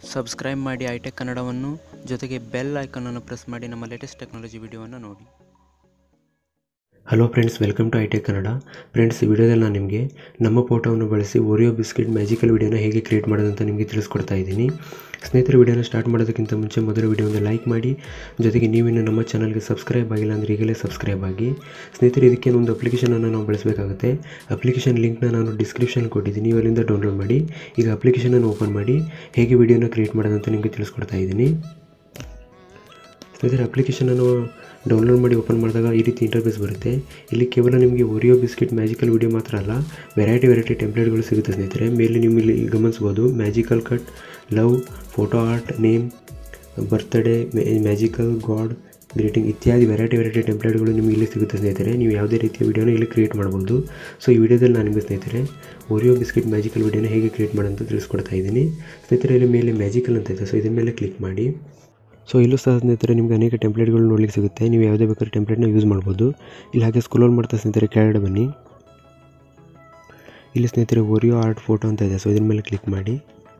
subscribe ಮಾಡಿ hi-tech ಕನ್ನಡವನ್ನು ಜೊತೆಗೆ ಬೆಲ್ ಐಕನನ್ನು ಪ್ರೆಸ್ ಮಾಡಿ ನಮ್ಮ ಲೇಟೆಸ್ಟ್ ಟೆಕ್ನಾಲಜಿ ವಿಡಿಯೋವನ್ನು ನೋಡಿ hello friends welcome to iTech Kannada friends ಈ ವಿಡಿಯೋದಲ್ಲಿ ನಾನು ನಿಮಗೆ ನಮ್ಮ ಫೋಟೋವನ್ನು ಬಳಸಿ ಓರಿಯೋ ಬಿಸ್ಕೆಟ್ ಮ್ಯಾಜಿಕಲ್ ವಿಡಿಯೋನ ಹೇಗೆ ಕ್ರಿಯೇಟ್ ಮಾಡೋದಂತ ನಿಮಗೆ ತಿಳಿಸ್ಕೊಡ್ತಾ ಇದ್ದೀನಿ ಸ್ನೇಹಿತರೆ ವಿಡಿಯೋನ ಸ್ಟಾರ್ಟ್ ಮಾಡೋದಕ್ಕಿಂತ ಮುಂಚೆ ಮೊದಲ ವಿಡಿಯೋನ ಲೈಕ್ ಮಾಡಿ ಜೊತೆಗೆ ನೀವಿನ್ನು ನಮ್ಮ ಚಾನಲ್ಗೆ ಸಬ್ಸ್ಕ್ರೈಬ್ ಆಗಿಲ್ಲ ಅಂದರೆ ಈಗಲೇ ಸಬ್ಸ್ಕ್ರೈಬ್ ಆಗಿ ಸ್ನೇಹಿತರೆ ಇದಕ್ಕೆ ಒಂದು ಅಪ್ಲಿಕೇಶನನ್ನು ನಾವು ಬಳಸಬೇಕಾಗುತ್ತೆ ಅಪ್ಲಿಕೇಶನ್ ಲಿಂಕ್ನ ನಾನು ಡಿಸ್ಕ್ರಿಪ್ಷನ್ ಕೊಟ್ಟಿದ್ದೀನಿ ನೀವು ಅಲ್ಲಿಂದ ಡೌನ್ಲೋಡ್ ಮಾಡಿ ಈಗ ಅಪ್ಲಿಕೇಶನನ್ನು ಓಪನ್ ಮಾಡಿ ಹೇಗೆ ವಿಡಿಯೋನ ಕ್ರಿಯೇಟ್ ಮಾಡೋದಂತ ನಿಮಗೆ ತಿಳಿಸ್ಕೊಡ್ತಾ ಇದ್ದೀನಿ ಸ್ನೇಹಿತರೆ ಅಪ್ಲಿಕೇಶನನ್ನು ಡೌನ್ಲೋಡ್ ಮಾಡಿ ಓಪನ್ ಮಾಡಿದಾಗ ಈ ರೀತಿ ಇಂಟರ್ಫೇಸ್ ಬರುತ್ತೆ ಇಲ್ಲಿ ಕೇವಲ ನಿಮಗೆ ಓರಿಯೋ ಬಿಸ್ಕೆಟ್ ಮ್ಯಾಜಿಕಲ್ ವಿಡಿಯೋ ಮಾತ್ರ ಅಲ್ಲ ವೆರೈಟಿ ವೆರೈಟಿ ಟೆಂಪ್ಲೇಟ್ಗಳು ಸಿಗುತ್ತೆ ಸ್ನೇಹಿತರೆ ಮೇಲೆ ನೀವು ಇಲ್ಲಿ ಗಮನಿಸ್ಬೋದು magical cut love photo art name birthday magical god greeting ಇತ್ಯಾದಿ ವೆರೈಟಿ ವೆರೈಟಿ ಟೆಂಪ್ಲೇಟ್ಗಳು ನಿಮಗೆ ಇಲ್ಲಿ ಸಿಗುತ್ತೆ ಸ್ನೇಹಿತರೆ ನೀವು ಯಾವುದೇ ರೀತಿಯ ವಿಡಿಯೋನ ಇಲ್ಲಿ ಕ್ರಿಯೇಟ್ ಮಾಡ್ಬೋದು ಸೊ ಈ ವಿಡಿಯೋದಲ್ಲಿ ನಾನು ನಿಮಗೆ ಸ್ನೇಹಿತರೆ ಓರಿಯೋ ಬಿಸ್ಕೆಟ್ ಮ್ಯಾಜಿಕಲ್ ವಿಡಿಯೋನ ಹೇಗೆ ಕ್ರಿಯೇಟ್ ಮಾಡೋಂತ ತಿಳಿಸ್ಕೊಡ್ತಾ ಇದ್ದೀನಿ ಸ್ನೇಹಿತರೆ ಇಲ್ಲಿ ಮೇಲೆ ಮ್ಯಾಜಿಕಲ್ ಅಂತ ಇದೆ ಸೊ ಇದ್ರ ಮೇಲೆ ಕ್ಲಿಕ್ ಮಾಡಿ ಸೊ ಇಲ್ಲೂ ಸಹ ಸ್ನೇಹಿತರೆ ನಿಮಗೆ ಅನೇಕ ಟೆಂಪ್ಲೇಟ್ಗಳು ನೋಡ್ಲಿಕ್ಕೆ ಸಿಗುತ್ತೆ ನೀವು ಯಾವುದೇ ಬೇಕಾದ್ರೆ ಟೆಂಪ್ಲೇಟ್ನ ಯೂಸ್ ಮಾಡ್ಬೋದು ಇಲ್ಲಿ ಹಾಗೆ ಸ್ಕ್ರೋಲ್ ಮಾಡ್ತಾ ಸ್ನೇಹಿತರೆ ಕೆಳಗಡೆ ಬನ್ನಿ ಇಲ್ಲಿ ಸ್ನೇಹಿತರೆ ಓರಿಯೋ ಆರ್ಟ್ ಫೋಟೋ ಅಂತ ಇದೆ ಸೊ ಇದ್ರ ಮೇಲೆ ಕ್ಲಿಕ್ ಮಾಡಿ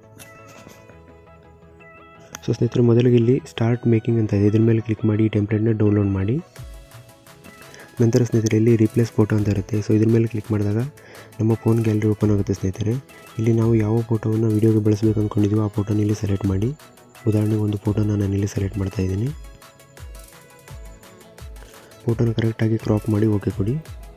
ಸೊ ಸ್ನೇಹಿತರೆ ಮೊದಲಿಗೆ ಇಲ್ಲಿ ಸ್ಟಾರ್ಟ್ ಮೇಕಿಂಗ್ ಅಂತ ಇದೆ ಇದ್ರ ಮೇಲೆ ಕ್ಲಿಕ್ ಮಾಡಿ ಈ ಟೆಂಪ್ಲೇಟ್ನ ಡೌನ್ಲೋಡ್ ಮಾಡಿ ನಂತರ ಸ್ನೇಹಿತರೆ ಇಲ್ಲಿ ರಿಪ್ಲೇಸ್ ಫೋಟೋ ಅಂತ ಇರುತ್ತೆ ಸೊ ಇದ್ರ ಮೇಲೆ ಕ್ಲಿಕ್ ಮಾಡಿದಾಗ ನಮ್ಮ ಫೋನ್ ಗ್ಯಾಲರಿ ಓಪನ್ ಆಗುತ್ತೆ ಸ್ನೇಹಿತರೆ ಇಲ್ಲಿ ನಾವು ಯಾವ ಫೋಟೋವನ್ನು ವೀಡಿಯೋಗೆ ಬಳಸಬೇಕು ಅಂದ್ಕೊಂಡಿದ್ದೀವೋ ಆ ಫೋಟೋನ ಇಲ್ಲಿ ಸೆಲೆಕ್ಟ್ ಮಾಡಿ ಉದಾಹರಣೆಗೆ ಒಂದು ಫೋಟೋನ ನಾನು ಇಲ್ಲಿ ಸೆಲೆಕ್ಟ್ ಮಾಡ್ತಾ ಇದ್ದೀನಿ ಫೋಟೋನ ಕರೆಕ್ಟಾಗಿ ಕ್ರಾಪ್ ಮಾಡಿ ಓಕೆ ಕೊಡಿ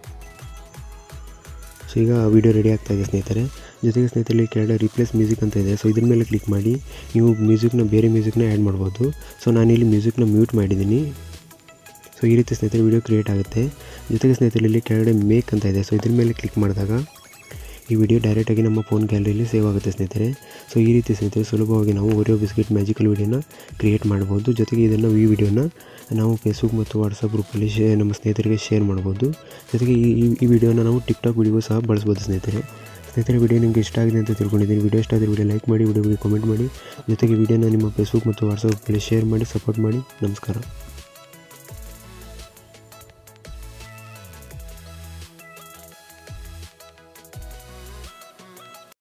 ಸೊ ಈಗ ವಿಡಿಯೋ ರೆಡಿ ಆಗ್ತಾ ಇದೆ ಸ್ನೇಹಿತರೆ ಜೊತೆಗೆ ಸ್ನೇಹಿತರೆ ಕೆಳಗಡೆ ರಿಪ್ಲೇಸ್ ಮ್ಯೂಸಿಕ್ ಅಂತ ಇದೆ ಸೊ ಇದ್ರ ಮೇಲೆ ಕ್ಲಿಕ್ ಮಾಡಿ ನೀವು ಮ್ಯೂಸಿಕ್ನ ಬೇರೆ ಮ್ಯೂಸಿಕ್ನ ಆ್ಯಡ್ ಮಾಡ್ಬೋದು ಸೊ ನಾನಿಲ್ಲಿ ಮ್ಯೂಸಿಕ್ನ ಮ್ಯೂಟ್ ಮಾಡಿದ್ದೀನಿ ಸೊ ಈ ರೀತಿ ಸ್ನೇಹಿತರೆ ವಿಡಿಯೋ ಕ್ರಿಯೇಟ್ ಆಗುತ್ತೆ ಜೊತೆಗೆ ಸ್ನೇಹಿತರೆ ಇಲ್ಲಿ ಕೆಳಗಡೆ ಮೇಕ್ ಅಂತ ಇದೆ ಸೊ ಇದ್ರ ಮೇಲೆ ಕ್ಲಿಕ್ ಮಾಡಿದಾಗ ಈ ವಿಡಿಯೋ ಡೈರೆಕ್ಟಾಗಿ ನಮ್ಮ ಫೋನ್ ಗ್ಯಾಲರಿಯಲ್ಲಿ ಸೇವ್ ಆಗುತ್ತೆ ಸ್ನೇಹಿತರೆ ಸೊ ಈ ರೀತಿ ಸ್ನೇಹಿತರೆ ಸುಲಭವಾಗಿ ನಾವು ಓರಿಯೋ ಬಿಸ್ಕೆಟ್ ಮ್ಯಾಜಿಕಲ್ ವಿಡಿಯೋನ ಕ್ರಿಯೇಟ್ ಮಾಡ್ಬೋದು ಜೊತೆಗೆ ಇದನ್ನು ಈ ವಿಡಿಯೋನ ನಾವು ಫೇಸ್ಬುಕ್ ಮತ್ತು ವಾಟ್ಸಪ್ ಗ್ರೂಪಲ್ಲಿ ಶೇ ನಮ್ಮ ಸ್ನೇಹಿತರಿಗೆ ಶೇರ್ ಮಾಡ್ಬೋದು ಜೊತೆಗೆ ಈ ಈ- ಈ ವಿಡಿಯೋನ ನಾವು ಟಿಕ್ಟಾಕ್ ವಿಡಿಯೋ ಸಹ ಬಳಸ್ಬೋದು ಸ್ನೇಹಿತರೆ ಸ್ನೇಹಿತರೆ ವಿಡಿಯೋ ನಿಮಗೆ ಇಷ್ಟ ಆಗಿದೆ ಅಂತ ತಿಳ್ಕೊಂಡಿದ್ದೀನಿ ವಿಡಿಯೋ ಇಷ್ಟ ಆದರೆ ವಿಡಿಯೋ ಲೈಕ್ ಮಾಡಿ ವಿಡಿಯೋಗೆ ಕಾಮೆಂಟ್ ಮಾಡಿ ಜೊತೆಗೆ ವಿಡಿಯೋನ ನಿಮ್ಮ ಫೇಸ್ಬುಕ್ ಮತ್ತು ವಾಟ್ಸಪ್ಪಲ್ಲಿ ಶೇರ್ ಮಾಡಿ ಸಪೋರ್ಟ್ ಮಾಡಿ ನಮಸ್ಕಾರ